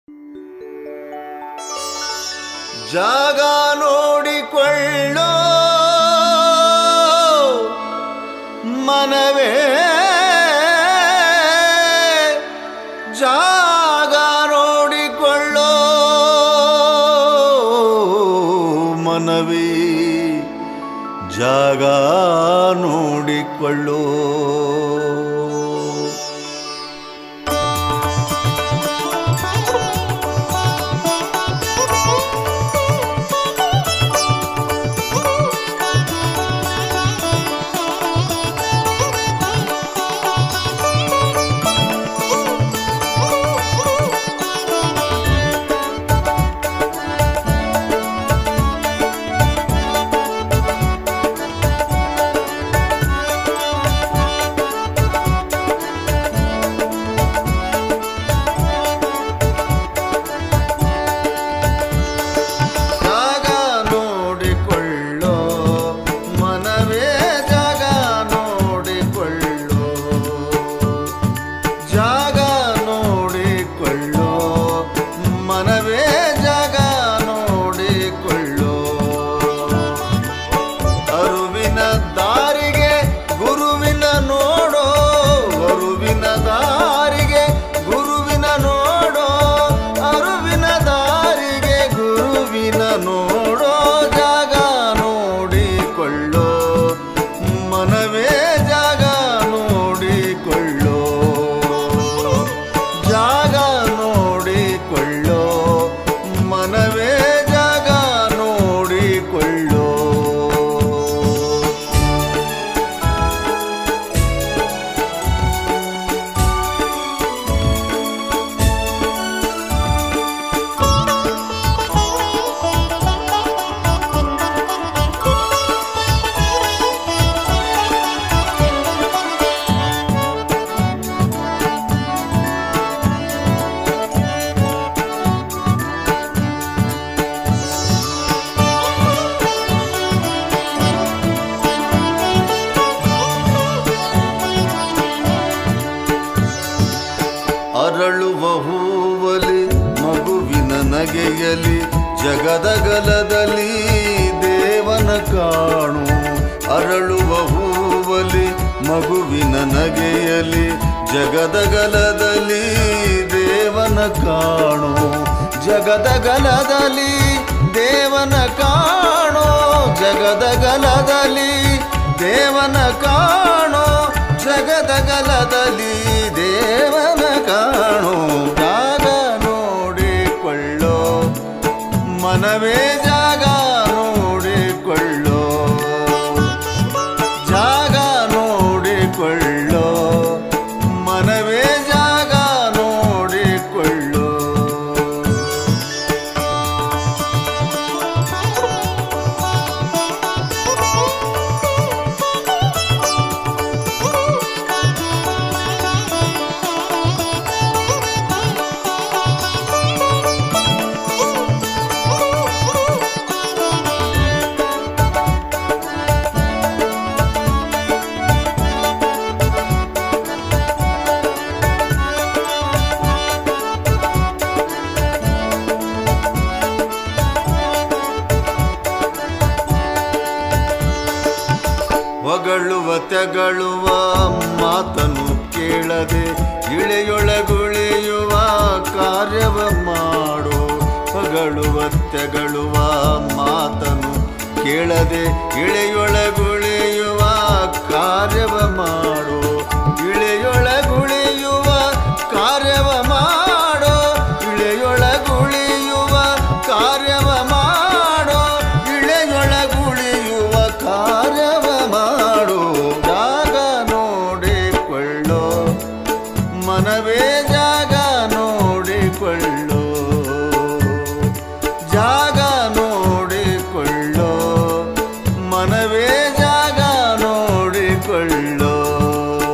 ಜಾಗ ನೋಡಿಕೊಳ್ಳೋ ಮನವೇ ಜಾಗ ನೋಡಿಕೊಳ್ಳೋ ಮನವೇ ಜಾಗ ನೋಡಿಕೊಳ್ಳೋ ಜಾಗ ನೋಡಿಕೊಳ್ಳೋ ಮನವೇ ಜಾಗ ನೋಡಿಕೊಳ್ಳೋ ಜಾಗ ನೋಡಿಕೊಳ್ಳೋ ಮನವೇ ಜಾಗ ನೋಡಿಕೊಳ್ಳೋ ಅರುವಿನ ದಾರಿಗೆ ಗುರುವಿನ ನೋಡೋ ಅರುವಿನ ದಾರಿಗೆ ಗುರುವಿನ ನೋಡೋ ಅರುವಿನ ದಾರಿಗೆ ಗುರುವಿನ ನೋಡೋ ಜಾಗ ನೋಡಿಕೊಳ್ಳೋ ಮನವೇ ಜಾಗ ನೋಡಿಕೊಳ್ಳೋ ಜಾಗ ನೋಡಿಕೊಳ್ಳೋ ಮನವೇ ಜಾಗ ನೋಡಿಕೊಳ್ಳೋ ಅರಳುವ ಹೂವಲಿ ಮಗುವಿನ ನಗೆಯಲಿ ಜಗದಗಲದಲ್ಲಿ ದೇವನ ಕಾಣು ಅರಳುವ ಹೂವಲಿ ಮಗುವಿನ ನಗೆಯಲಿ ಜಗದಗಲದಲ್ಲಿ ದೇವನ ಕಾಣು ಜಗದಗಲದಲ್ಲಿ ದೇವನ ಕಾಣೋ ಜಗದಗಲದಲ್ಲಿ ದೇವನ ಕಾಣೋ ಜಗದಗಲದಲ್ಲಿ ದೇವನ ಕಾಣೋ ಜಾಗ ನೋಡಿಕೊಳ್ಳೋ ಮನವೇ ಜಾಗ ನೋಡಿಕೊಳ್ಳೋ ಜಾಗ ನೋಡಿಕೊಳ್ಳೋ ಮನವೇ ಜಾಗ ನೋಡಿಕೊಳ್ಳೋ ಹೊಗಳುವ ತೆಗಳುವ ಮಾತನ್ನು ಕೇಳದೆ ಇಳೆಯೊಳಗುಳಿಯುವ ಕಾರ್ಯವ ಮಾಡು ಹೊಗಳುವ ತೆಗಳುವ ಮಾತನ್ನು ಕೇಳದೆ ಇಳೆಯೊಳಗುಳಿಯುವ ಕಾರ್ಯವ ಮಾಡು ಇಳೆಯೊಳಗುಳಿಯುವ ಕಾರ್ಯವ ಮಾಡೋ ಇಳೆಯೊಳಗುಳಿಯುವ ಕಾರ್ಯವ ಮಾಡೋ ಇಳೆಯೊಳಗುಳಿಯುವ ಕಾರ್ಯವ ಮಾಡು ಜಾಗ ನೋಡಿಕೊಳ್ಳೋ ಮನವೇ ಜಾಗ ನೋಡಿಕೊಳ್ಳೋ ಜಾಗ ನೋಡಿಕೊಳ್ಳೋ ಮನವೇ ಜಾಗ ನೋಡಿಕೊಳ್ಳೋ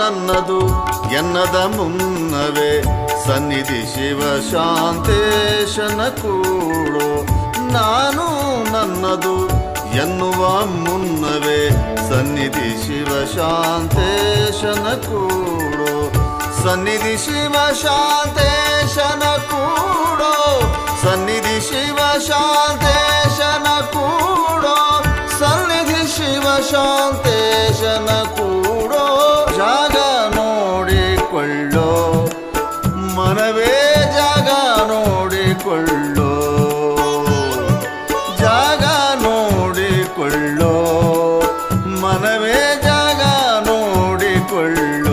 ನನ್ನದು ಎನ್ನದ ಮುನ್ನವೇ ಸನ್ನಿಧಿ ಶಿವ ಶಾಂತೇಶನ ಕೂಡೋ ನಾನು ನನ್ನದು ಎನ್ನುವ ಮುನ್ನವೇ ಸನ್ನಿಧಿ ಶಿವ ಶಾಂತೇಶನ ಕೂಡೋ ಸನ್ನಿಧಿ ಶಿವ ಶಾಂತೇಶನ ಕೂಡೋ ಸನ್ನಿಧಿ ಶಿವ ಶಾಂತೇಶನ ಕೂಡೋ ಸನ್ನಿಧಿ ಶಿವ ಶಾಂತೇಶನ ಕೂಡೋ ಜಾಗ ನೋಡಿಕೊಳ್ಳೋ ಮನವೇ ಜಾಗ ನೋಡಿಕೊಳ್ಳೋ ಜಾಗ ನೋಡಿಕೊಳ್ಳೋ ಮನವೇ ಜಾಗ ನೋಡಿಕೊಳ್ಳೋ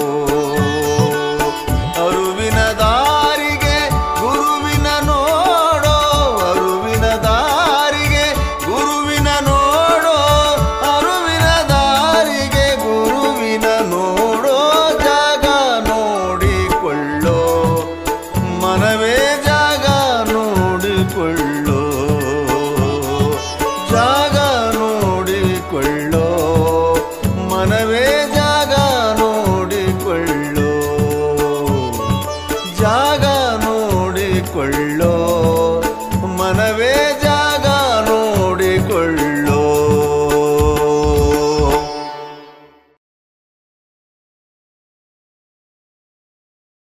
ಅರುವಿನ ದಾರಿಗೆ ಗುರುವಿನ ನೋಡೋ ಅರುವಿನ ದಾರಿಗೆ ಗುರುವಿನ ನೋಡೋ ಅರುವಿನ ದಾರಿಗೆ ಗುರುವಿನ ನೋಡೋ ಜಾಗ ನೋಡಿಕೊಳ್ಳೋ ಮನವೇ ಜಾಗ ನೋಡಿಕೊಳ್ಳೋ